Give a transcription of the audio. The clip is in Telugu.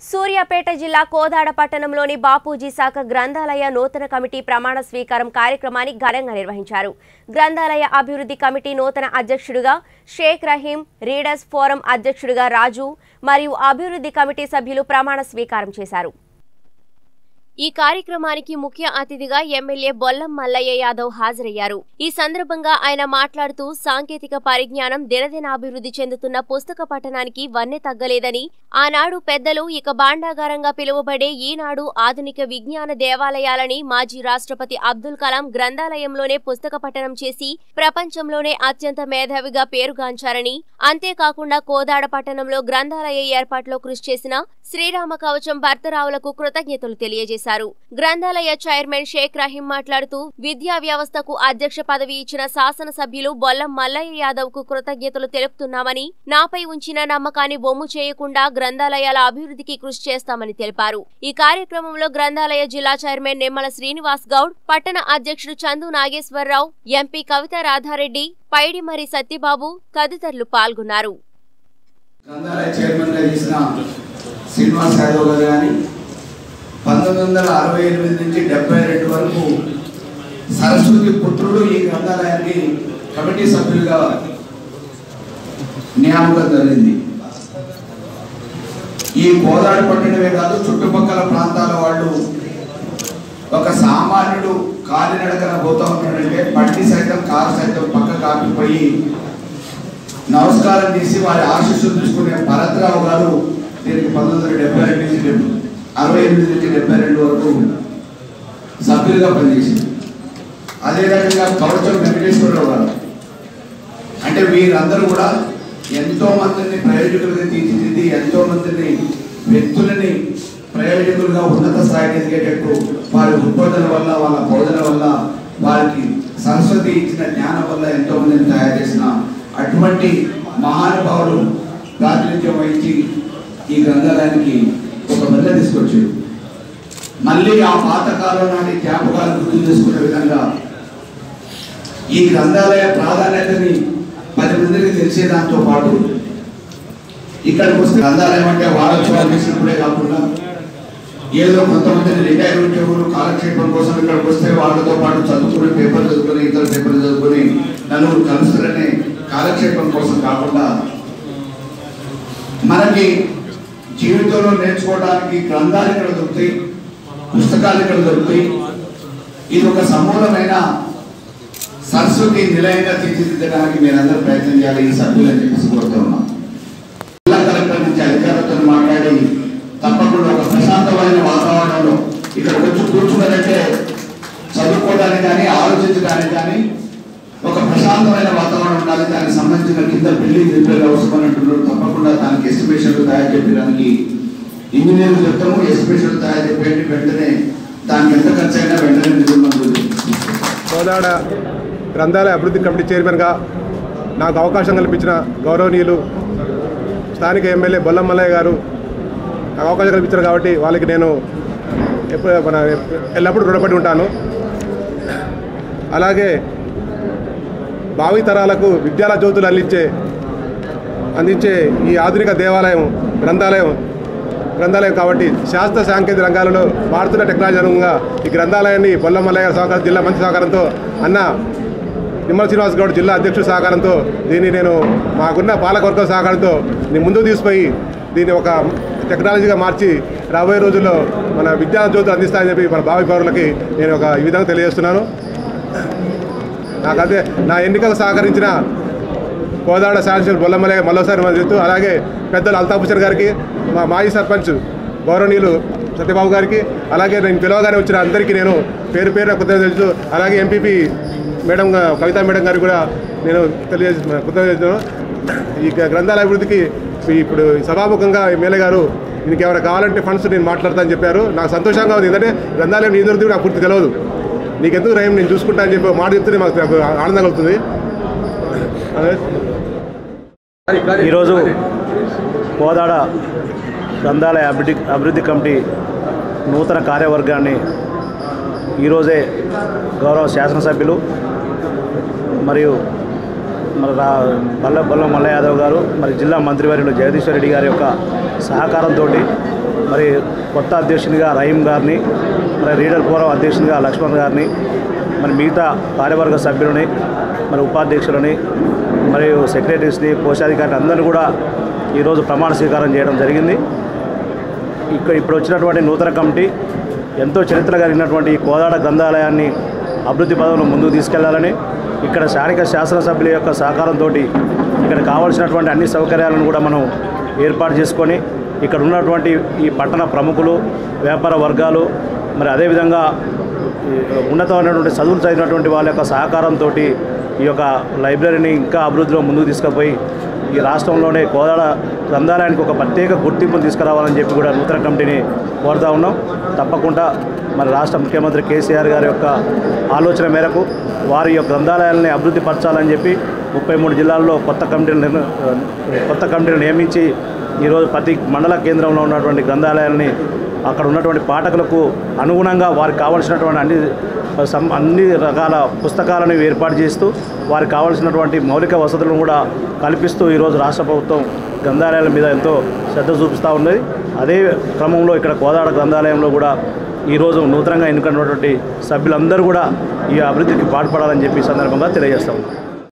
సూర్యాపేట జిల్లా కోదాడ పట్టణంలోని బాపూజీ శాఖ గ్రంథాలయ నూతన కమిటీ ప్రమాణ స్వీకారం కార్యక్రమాన్ని ఘనంగా నిర్వహించారు గ్రంథాలయ అభివృద్ధి కమిటీ నూతన అధ్యక్షుడిగా షేక్ రహీం రీడర్స్ ఫోరం అధ్యక్షుడిగా రాజు మరియు అభివృద్ధి కమిటీ సభ్యులు ప్రమాణ స్వీకారం చేశారు ఈ కార్యక్రమానికి ముఖ్య అతిథిగా ఎమ్మెల్యే బొల్లం మల్లయ్య యాదవ్ హాజరయ్యారు ఈ సందర్భంగా ఆయన మాట్లాడుతూ సాంకేతిక పరిజ్ఞానం దినదిన అభివృద్ధి చెందుతున్న పుస్తక పఠనానికి వన్నె తగ్గలేదని ఆనాడు పెద్దలు ఇక భాండాగారంగా పిలువబడే ఈనాడు ఆధునిక విజ్ఞాన దేవాలయాలని మాజీ రాష్ట్రపతి అబ్దుల్ కలాం గ్రంథాలయంలోనే పుస్తక పఠనం చేసి ప్రపంచంలోనే అత్యంత మేధావిగా పేరుగాంచారని అంతేకాకుండా కోదాడ పట్టణంలో గ్రంథాలయ ఏర్పాట్లో కృషి చేసిన శ్రీరామ కవచం భర్తరావులకు కృతజ్ఞతలు తెలియజేశారు గ్రంథాలయ చైర్మన్ షేక్ రహీం మాట్లాడుతూ విద్యా వ్యవస్థకు అధ్యక్ష పదవి ఇచ్చిన శాసనసభ్యులు బొల్లం మల్లయ్య యాదవ్ కు కృతజ్ఞతలు తెలుపుతున్నామని నాపై ఉంచిన నమ్మకాన్ని బొమ్ము చేయకుండా గ్రంథాలయాల అభివృద్ధికి కృషి చేస్తామని తెలిపారు ఈ కార్యక్రమంలో గ్రంథాలయ జిల్లా చైర్మన్ నిమ్మల శ్రీనివాస్ గౌడ్ పట్టణ అధ్యక్షుడు చందు నాగేశ్వరరావు ఎంపీ కవిత రాధారెడ్డి పైడిమరి సత్యబాబు తదితరులు పాల్గొన్నారు గ్రంథాలయ చైర్మన్గా చేసిన శ్రీనివాస్ యాదవ్ గారు కానీ పంతొమ్మిది వందల అరవై ఎనిమిది నుంచి డెబ్బై రెండు వరకు సరస్వతి పుత్రుడు ఈ గ్రంథాలయానికి కమిటీ సభ్యులుగా నియామకం జరిగింది ఈ కోదాడు పట్టణమే కాదు చుట్టుపక్కల ప్రాంతాల వాళ్ళు ఒక సామాన్యుడు కాలినడకన పోతా ఉన్నాడంటే బండి సైతం కారు సైతం పక్క కాపిపోయి నమస్కారం చేసి వారి ఆశీస్సులు తీసుకునే భరత్రావు గారు దీనికి పంతొమ్మిది వందల డెబ్బై రెండు నుంచి డెబ్బై- అరవై ఎనిమిది నుంచి డెబ్బై రెండు వరకు సభ్యులుగా పనిచేసింది అదే రకంగా కవచం వెంకటేశ్వరరావు గారు అంటే వీరందరూ కూడా ఎంతో మందిని ప్రయోజకులుగా తీర్చిదిద్ది ఎంతో మందిని వ్యక్తులని ప్రయోజకులుగా ఉన్నత స్థాయికి ఎదిగేటట్టు వారి ఉత్పాదన వల్ల వాళ్ళ బోధన వల్ల వారికి సరస్వతి ఇచ్చిన జ్ఞానం వల్ల ఎంతో మందిని తయారు చేసిన అటువంటి మహానుభావుడు ప్రాతినిధ్యం వహించి ఈ గ్రంథాలయానికి ఒక వెళ్ళ తీసుకొచ్చాడు మళ్ళీ ఆ పాతకాలం నాటి జ్ఞాపకాలు గుర్తు చేసుకునే విధంగా ఈ గ్రంథాలయ ప్రాధాన్యతని పది మందికి తెలిసే దాంతో పాటు ఇక్కడికి వస్తే గ్రంథాలయం అంటే వారోత్సవాలు చేసినప్పుడే కాకుండా ఏదో కొంతమందిని రిటైర్ ఉద్యోగులు కాలక్షేపం కోసం ఇక్కడికి వస్తే వాళ్ళతో పాటు చదువుకుని పేపర్ చదువుకుని ఇతర పేపర్లు చదువుకుని నలుగురు కలుస్తారనే కాలక్షేపం కోసం కాకుండా మనకి జీవితంలో నేర్చుకోవడానికి గ్రంథాలు ఇక్కడ దొరుకుతాయి పుస్తకాలు ఇక్కడ దొరుకుతాయి ఇది ఒక సమూలమైన సరస్వతి నిలయంగా తీర్చిదిద్దడానికి మీరందరూ ప్రయత్నం చేయాలి ఈ సభ్యులని చెప్పేసి కోరుతూ ఉన్నాం జిల్లా కలెక్టర్ నుంచి అధికారులతో మాట్లాడి తప్పకుండా ఒక ప్రశాంతమైన వాతావరణంలో ఇక్కడ వచ్చి కూర్చున్నారంటే చదువుకోవడానికి కానీ ఆలోచించడానికి కానీ ఒక ప్రశాంతమైన వాతావరణం ఉండాలి దానికి సంబంధించిన కింద బిల్డింగ్ రిపేర్ అవసరం అంటున్నారు తప్పకుండా దానికి ఎస్టిమేషన్లు తయారు చేయడానికి ఇంజనీర్లు చెప్తాము ఎస్టిమేషన్లు తయారు చెప్పేయండి వెంటనే దానికి ఎంత ఖర్చు అయినా వెంటనే నిధులు మంజూరు చేస్తాం. కోదాడ గ్రంథాలయ అభివృద్ధి కమిటీ చైర్మన్గా నాకు అవకాశం కల్పించిన గౌరవనీయులు స్థానిక ఎమ్మెల్యే బొల్లం మల్లయ్య గారు నాకు అవకాశం కల్పించారు కాబట్టి వాళ్ళకి నేను ఎప్పుడు మన ఎల్లప్పుడూ రుణపడి ఉంటాను అలాగే భావి తరాలకు విద్యాల జ్యోతులు అందించే అందించే ఈ ఆధునిక దేవాలయం గ్రంథాలయం గ్రంథాలయం కాబట్టి శాస్త్ర సాంకేతిక రంగాలలో మారుతున్న టెక్నాలజీ అనుగుణంగా ఈ గ్రంథాలయాన్ని బొల్లమల్లయ్య గారి సహకారం జిల్లా మంత్రి సహకారంతో అన్న నిమ్మల శ్రీనివాస్ గౌడ్ జిల్లా అధ్యక్షుడి సహకారంతో దీన్ని నేను మాకున్న పాలకవర్గం సహకారంతో నేను ముందుకు తీసుకుపోయి దీన్ని ఒక టెక్నాలజీగా మార్చి రాబోయే రోజుల్లో మన విద్యా జ్యోతులు అందిస్తానని చెప్పి మన భావి పౌరులకి నేను ఒక ఈ విధంగా తెలియజేస్తున్నాను నాకు అదే నా ఎన్నికకు సహకరించిన కోదాడ శాసన బొల్లమలే మరోసారి మనం చెప్తూ అలాగే పెద్దలు అల్తాఫ్ హుసేన్ గారికి మా మాజీ సర్పంచ్ గౌరవనీయులు సత్యబాబు గారికి అలాగే నేను పిలవగానే వచ్చిన అందరికీ నేను పేరు పేరున కృతజ్ఞతలు తెలుసు అలాగే ఎంపీపీ మేడం గా- కవితా మేడం గారికి కూడా నేను తెలియజేసి కృతజ్ఞతలు ఈ గ- గ్రంథాలయ అభివృద్ధికి ఈ ఇప్పుడు ఈ సభాముఖంగా ఎమ్మెల్యే గారు దీనికి ఏమైనా కావాలంటే ఫండ్స్ నేను మాట్లాడతా అని చెప్పారు నాకు సంతోషంగా ఉంది ఎందుకంటే గ్రంథాలయం నీ దొరుకుతుంది నాకు పూర్తి తెలియదు నీకు ఎందుకు రయం నేను చూసుకుంటా అని చెప్పి ఒక మాట చెప్తే మాకు నాకు ఆనందం కలుగుతుంది అదే ఈరోజు కోదాడ గ్రంథాలయ అభివృద్ధి అభివృద్ధి కమిటీ నూతన కార్యవర్గాన్ని ఈరోజే గౌరవ శాసనసభ్యులు మరియు మరి రా బల్ల బల్ల మల్ల యాదవ్ గారు మరి జిల్లా మంత్రివర్యులు జగదీశ్వర్ రెడ్డి గారి యొక్క సహకారంతో మరి కొత్త అధ్యక్షునిగా రహీం గారిని మరి రీడర్ ఫోరం అధ్యక్షునిగా లక్ష్మణ్ గారిని మరి మిగతా కార్యవర్గ సభ్యులని మరి ఉపాధ్యక్షులని మరియు సెక్రటరీస్ని కోశాధికారిని అందరినీ కూడా ఈరోజు ప్రమాణ స్వీకారం చేయడం జరిగింది ఇక్కడ ఇప్పుడు వచ్చినటువంటి నూతన కమిటీ ఎంతో చరిత్ర కలిగినటువంటి ఈ కోదాడ గ్రంథాలయాన్ని అభివృద్ధి పదంలో ముందుకు తీసుకెళ్లాలని ఇక్కడ స్థానిక శాసనసభ్యుల యొక్క సహకారంతో ఇక్కడ కావాల్సినటువంటి అన్ని సౌకర్యాలను కూడా మనం ఏర్పాటు చేసుకొని ఇక్కడ ఉన్నటువంటి ఈ పట్టణ ప్రముఖులు వ్యాపార వర్గాలు మరి అదేవిధంగా ఈ ఉన్నతమైనటువంటి చదువులు చదివినటువంటి వాళ్ళ యొక్క సహకారంతో ఈ యొక్క లైబ్రరీని ఇంకా అభివృద్ధిలో ముందుకు తీసుకుపోయి ఈ రాష్ట్రంలోనే కోదాడ గ్రంథాలయానికి ఒక ప్రత్యేక గుర్తింపును తీసుకురావాలని చెప్పి కూడా నూతన కమిటీని కోరుతా ఉన్నాం తప్పకుండా మరి రాష్ట్ర ముఖ్యమంత్రి కేసీఆర్ గారి యొక్క ఆలోచన మేరకు వారి యొక్క గ్రంథాలయాలని అభివృద్ధి పరచాలని చెప్పి ముప్పై మూడు జిల్లాల్లో కొత్త కమిటీలు నిర్ణ కొత్త కమిటీలు నియమించి ఈరోజు ప్రతి మండల కేంద్రంలో ఉన్నటువంటి గ్రంథాలయాలని అక్కడ ఉన్నటువంటి పాఠకులకు అనుగుణంగా వారికి కావాల్సినటువంటి అన్ని సం అన్ని రకాల పుస్తకాలను ఏర్పాటు చేస్తూ వారికి కావాల్సినటువంటి మౌలిక వసతులను కూడా కల్పిస్తూ ఈరోజు రాష్ట్ర ప్రభుత్వం గ్రంథాలయాల మీద ఎంతో శ్రద్ధ చూపిస్తూ ఉన్నది అదే క్రమంలో ఇక్కడ కోదాడ గ్రంథాలయంలో కూడా ఈరోజు నూతనంగా ఎన్నుకున్నటువంటి సభ్యులందరూ కూడా ఈ అభివృద్ధికి పాటుపడాలని చెప్పి ఈ సందర్భంగా తెలియజేస్తా ఉన్నాం